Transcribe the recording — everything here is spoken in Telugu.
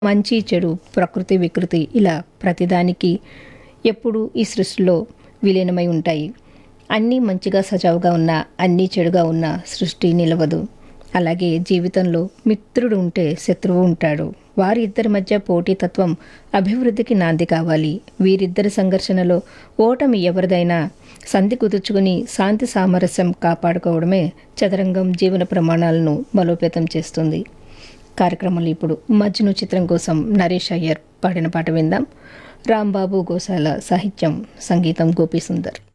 మంచి చెడు ప్రకృతి వికృతి ఇలా ప్రతిదానికి ఎప్పుడూ ఈ సృష్టిలో విలీనమై ఉంటాయి అన్నీ మంచిగా సజావుగా ఉన్న అన్నీ చెడుగా ఉన్న సృష్టి నిలవదు అలాగే జీవితంలో మిత్రుడు ఉంటే శత్రువు ఉంటాడు వారి ఇద్దరి మధ్య పోటీతత్వం అభివృద్ధికి నాంది కావాలి వీరిద్దరి సంఘర్షణలో ఓటమి ఎవరిదైనా సంధి కుదుర్చుకుని శాంతి సామరస్యం కాపాడుకోవడమే చదరంగం జీవన ప్రమాణాలను బలోపేతం చేస్తుంది కార్యక్రమంలో ఇప్పుడు మజ్ను చిత్రం కోసం నరేష్ అయ్యర్ పాడిన పాట విందాం రాంబాబు గోశాల సాహిత్యం సంగీతం గోపీ సుందర్